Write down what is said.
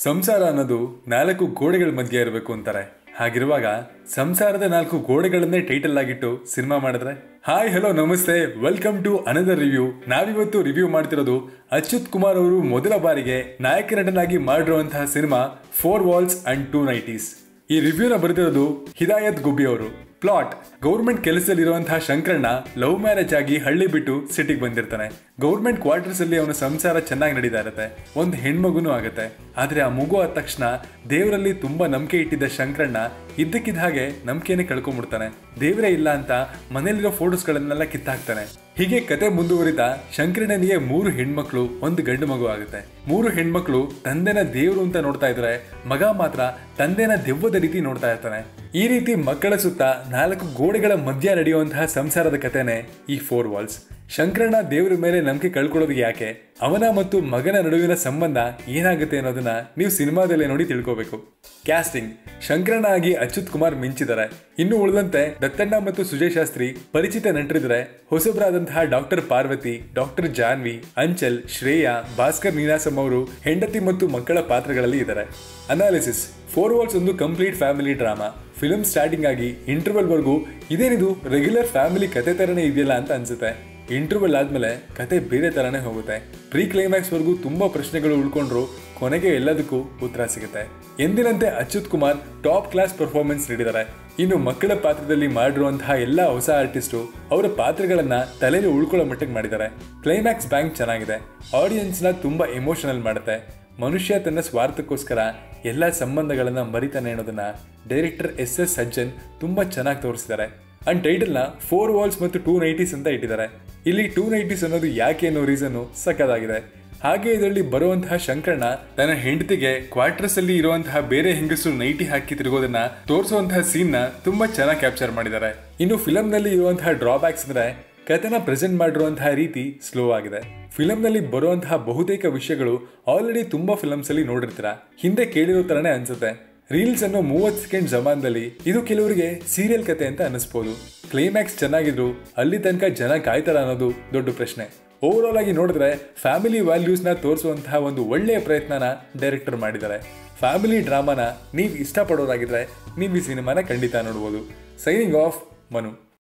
ಸಂಸಾರ ಅನ್ನೋದು ನಾಲ್ಕು ಗೋಡೆಗಳ ಮಧ್ಯೆ ಇರಬೇಕು ಅಂತಾರೆ ಹಾಗಿರುವಾಗ ಸಂಸಾರದ ನಾಲ್ಕು ಗೋಡೆಗಳನ್ನೇ ಟೈಟಲ್ ಆಗಿಟ್ಟು ಸಿನಿಮಾ ಮಾಡಿದ್ರೆ hi hello namaste welcome to another review ನಾವಿವತ್ತು ರಿವ್ಯೂ ಮಾಡ್ತಿರೋದು ಅಚ್ಯುತ್ ಕುಮಾರ್ ಅವರು ಮೊದಲ ಬಾರಿಗೆ ನಾಯಕ ನಟನಾಗಿ ಮಾಡಿರುವಂತಹ cinema four walls and two nineties ಈ ರಿವ್ಯೂನ ಬರೆದಿರೋದು ಹಿದಾಯತ್ ಗುಬ್ಬಿ ಅವರು ಪ್ಲಾಟ್ ಗೌರ್ಮೆಂಟ್ ಕೆಲಸದಲ್ಲಿರುವಂತಹ ಶಂಕರಣ್ಣ ಲವ್ ಮ್ಯಾರೇಜ್ ಆಗಿ ಹಳ್ಳಿ ಬಿಟ್ಟು ಸಿಟಿಗೆ ಬಂದಿರ್ತಾನೆ ಗೌರ್ಮೆಂಟ್ ಕ್ವಾರ್ಟರ್ಸ್ ಅಲ್ಲಿ ಅವನ ಸಂಸಾರ ಚೆನ್ನಾಗಿ ನಡೀತಾ ಇರುತ್ತೆ ಒಂದು ಹೆಣ್ಮಗುನೂ ಆಗುತ್ತೆ ಆದ್ರೆ ಆ ಮಗು ಆದ ತಕ್ಷಣ ದೇವರಲ್ಲಿ ತುಂಬಾ ನಂಬಿಕೆ ಇಟ್ಟಿದ್ದ ಶಂಕರಣ್ಣ ಇದ್ದಕ್ಕಿದ್ದ ಹಾಗೆ ನಂಬಿಕೆನೇ ಕಳ್ಕೊಂಡ್ಬಿಡ್ತಾನೆ ದೇವರೇ ಇಲ್ಲ ಅಂತ ಮನೇಲಿರೋ ಫೋಟೋಸ್ಗಳನ್ನೆಲ್ಲ ಕಿತ್ತಾಕ್ತಾನೆ ಹೀಗೆ ಕತೆ ಮುಂದುವರಿತಾ ಶಂಕರಣ್ಣನಿಗೆ ಮೂರು ಹೆಣ್ಮಕ್ಳು ಒಂದು ಗಂಡು ಮಗು ಆಗುತ್ತೆ ಮೂರು ಹೆಣ್ಮಕ್ಳು ತಂದೆನ ದೇವರು ಅಂತ ನೋಡ್ತಾ ಇದ್ರೆ ಮಗ ಮಾತ್ರ ತಂದೆನ ದೆವ್ವದ ರೀತಿ ನೋಡ್ತಾ ಇರ್ತಾನೆ ಈ ರೀತಿ ಮಕ್ಕಳ ಸುತ್ತ ನಾಲ್ಕು ಗೋಡೆಗಳ ಮಧ್ಯ ನಡೆಯುವಂತಹ ಸಂಸಾರದ ಕಥೆನೇ ಈ ಫೋರ್ ವಾಲ್ಸ್ ಶಂಕರಣ್ಣ ದೇವರ ಮೇಲೆ ನಂಬಿಕೆ ಕಳ್ಕೊಳ್ಳೋದು ಯಾಕೆ ಅವನ ಮತ್ತು ಮಗನ ನಡುವಿನ ಸಂಬಂಧ ಏನಾಗುತ್ತೆ ಅನ್ನೋದನ್ನ ನೀವು ಸಿನಿಮಾದಲ್ಲೇ ನೋಡಿ ತಿಳ್ಕೋಬೇಕು ಕ್ಯಾಸ್ಟಿಂಗ್ ಶಂಕರಣ್ಣ ಆಗಿ ಅಚ್ಯುತ್ ಕುಮಾರ್ ಮಿಂಚಿದ್ದಾರೆ ಇನ್ನು ಉಳಿದಂತೆ ದತ್ತಣ್ಣ ಮತ್ತು ಸುಜಯ್ ಶಾಸ್ತ್ರಿ ಪರಿಚಿತ ನಟರಿದ್ರೆ ಹೊಸಬರಾದಂತಹ ಡಾಕ್ಟರ್ ಪಾರ್ವತಿ ಡಾಕ್ಟರ್ ಜಾನ್ವಿ ಅಂಚಲ್ ಶ್ರೇಯಾ ಭಾಸ್ಕರ್ ನೀನಾಸಂ ಅವರು ಹೆಂಡತಿ ಮತ್ತು ಮಕ್ಕಳ ಪಾತ್ರಗಳಲ್ಲಿ ಇದ್ದಾರೆ ಅನಾಲಿಸಿಸ್ ಫೋರ್ ವಾಲ್ಸ್ ಒಂದು complete family drama film starting ಆಗಿ ಇಂಟರ್ವಲ್ ವರೆಗೂ ಇದೇನಿದು ರೆಗ್ಯುಲರ್ ಫ್ಯಾಮಿಲಿ ಕತೆ ತರನೇ ಇದೆಯಲ್ಲ ಅಂತ ಅನ್ಸುತ್ತೆ ಇಂಟರ್ವಲ್ ಆದ್ಮೇಲೆ ಕತೆ ಬೇರೆ ತರನೇ ಹೋಗುತ್ತೆ ಪ್ರೀ ಕ್ಲೈಮ್ಯಾಕ್ಸ್ ವರೆಗೂ ತುಂಬಾ ಪ್ರಶ್ನೆಗಳು ಉಳ್ಕೊಂಡ್ರು ಕೊನೆಗೆ ಎಲ್ಲದಕ್ಕೂ ಉತ್ತರ ಸಿಗುತ್ತೆ ಎಂದಿನಂತೆ Achyuth Kumar top class performance ನೀಡಿದ್ದಾರೆ ಇನ್ನು ಮಕ್ಕಳ ಪಾತ್ರದಲ್ಲಿ ಮಾಡಿರುವಂತಹ ಎಲ್ಲ ಹೊಸ ಆರ್ಟಿಸ್ಟು ಅವರ ಪಾತ್ರಗಳನ್ನ ತಲೆಯಲ್ಲಿ ಉಳ್ಕೊಳ್ಳೋ ಮಟ್ಟಿಗೆ ಮಾಡಿದ್ದಾರೆ ಕ್ಲೈಮ್ಯಾಕ್ಸ್ ಬ್ಯಾಂಕ್ ಚೆನ್ನಾಗಿದೆ ಆಡಿಯನ್ಸ್ನ ತುಂಬಾ ಎಮೋಷನಲ್ ಮಾಡುತ್ತೆ ಮನುಷ್ಯ ತನ್ನ ಸ್ವಾರ್ಥಕ್ಕೋಸ್ಕರ ಎಲ್ಲ ಸಂಬಂಧಗಳನ್ನ ಮರಿತಾನೆ ಅನ್ನೋದನ್ನ ಡೈರೆಕ್ಟರ್ ಎಸ್ ಎಸ್ ಸಜ್ಜನ್ ತುಂಬಾ ಚೆನ್ನಾಗಿ ತೋರಿಸಿದ್ದಾರೆ ಅಂಡ್ ಟೈಟಲ್ನ ಫೋರ್ ವಾಲ್ಸ್ ಮತ್ತು ಟೂ ನೈಟೀಸ್ ಅಂತ ಇಟ್ಟಿದ್ದಾರೆ ಇಲ್ಲಿ ಟೂ ನೈಟೀಸ್ ಅನ್ನೋದು ಯಾಕೆ ಅನ್ನೋ ರೀಸನ್ನು ಸಕ್ಕದಾಗಿದೆ ಹಾಗೆ ಇದರಲ್ಲಿ ಬರುವಂತಹ ಶಂಕರಣ್ಣ ತನ್ನ ಹೆಂಡತಿಗೆ ಕ್ವಾರ್ಟರ್ಸ್ ಅಲ್ಲಿ ಇರುವಂತಹ ಬೇರೆ ಹೆಂಗಸರು ನೈಟಿ ಹಾಕಿ ತಿರುಗೋದನ್ನ ತೋರಿಸುವಂತಹ ಸೀನ್ ನ ತುಂಬಾ ಚೆನ್ನಾಗಿ ಕ್ಯಾಪ್ಚರ್ ಮಾಡಿದ್ದಾರೆ ಇನ್ನು ಫಿಲಂ ನಲ್ಲಿ ಇರುವಂತಹ ಡ್ರಾಬ್ಯಾಕ್ಸ್ ಅಂದ್ರೆ ಕಥೆನ ಪ್ರೆಸೆಂಟ್ ಮಾಡಿರುವಂತಹ ರೀತಿ ಸ್ಲೋ ಆಗಿದೆ ಫಿಲಂ ನಲ್ಲಿ ಬರುವಂತಹ ಬಹುತೇಕ ವಿಷಯಗಳು ಆಲ್ರೆಡಿ ತುಂಬಾ ಫಿಲಮ್ಸ್ ಅಲ್ಲಿ ನೋಡಿರ್ತೀರ ಹಿಂದೆ ಕೇಳಿರೋ ತರನೇ ಅನ್ಸುತ್ತೆ ರೀಲ್ಸ್ ಅನ್ನೋ ಮೂವತ್ತು ಸೆಕೆಂಡ್ ಜಮಾನ್ದಲ್ಲಿ ಇದು ಕೆಲವರಿಗೆ ಸೀರಿಯಲ್ ಕತೆ ಅಂತ ಅನಿಸ್ಬೋದು ಕ್ಲೈಮ್ಯಾಕ್ಸ್ ಚೆನ್ನಾಗಿದ್ರು ಅಲ್ಲಿ ತನಕ ಜನ ಕಾಯ್ತಾರ ಅನ್ನೋದು ದೊಡ್ಡ ಪ್ರಶ್ನೆ ಓವರ್ ಆಲ್ ಆಗಿ ನೋಡಿದ್ರೆ ಫ್ಯಾಮಿಲಿ ವ್ಯಾಲ್ಯೂಸ್ನ ತೋರಿಸುವಂತಹ ಒಂದು ಒಳ್ಳೆಯ ಪ್ರಯತ್ನನ ಡೈರೆಕ್ಟರ್ ಮಾಡಿದ್ದಾರೆ ಫ್ಯಾಮಿಲಿ ಡ್ರಾಮಾನ ನೀವು ಇಷ್ಟಪಡೋರಾಗಿದ್ರೆ ನೀವು ಈ ಸಿನಿಮಾನ ಖಂಡಿತ ನೋಡ್ಬೋದು ಸೈನಿಂಗ್ ಆಫ್ ಮನು